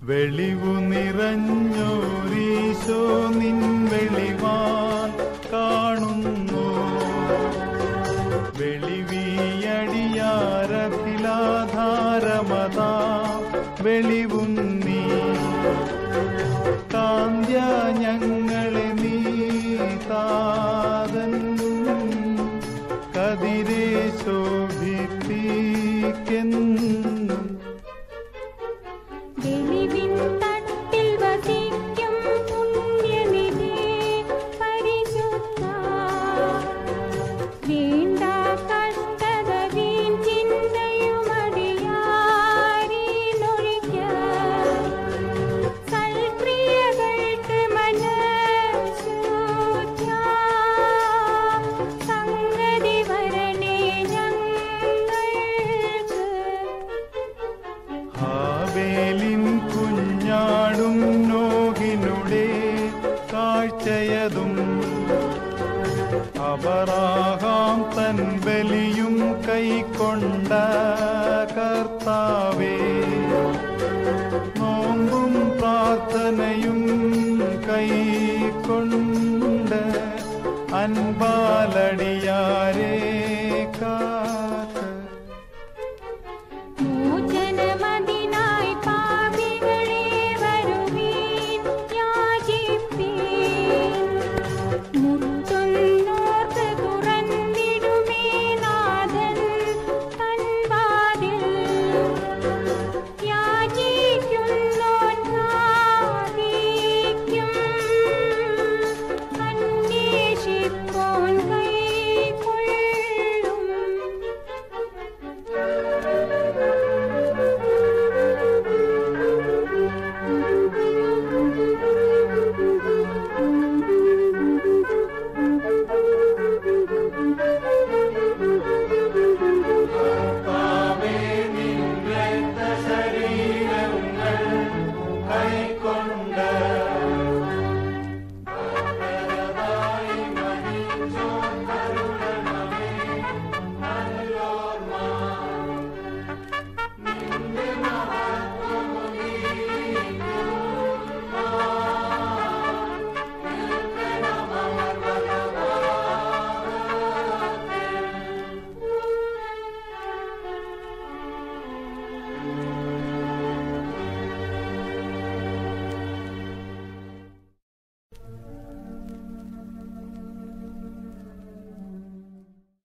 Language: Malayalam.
വെളിവു നിറഞ്ഞോരീശോ നിൻ വെളിവാൻ കാണുന്നു വെളിവിയടിയാരഖിലാധാരമതാ വെളിവും നീ കാന്ത്യ ഞങ്ങളെ നീ താതൻ കതിരെ ശോഭിപ്പിക്കെന്നും വെളിവിൻ തട്ടിൽ വസിക്കും പുണ്യനിധി പരിശുദ്ധ വേണ്ട കഷ്ടത വീൺ ചിന്തയുമടിയാരിനൊഴിക്ക സൽക്രിയകൾക്ക് മനഃശുദ്ധ സംഗതി വരണേ ഞങ്ങൾക്ക് ഹാവേലിൻ കുഞ്ഞാടും നോകിനുടെ കാഴ്ചയതും അപറാഹാം തൻ ബലിയും കൈക്കൊണ്ട കർത്താവേ നോമ്പും പ്രാർത്ഥനയും കൈക്കൊണ്ട് അൻപാലടിയാരേ കാത്ത് മോചനമതിനായി പാപികളെ വരുവീൻ യാചിപ്പീൻ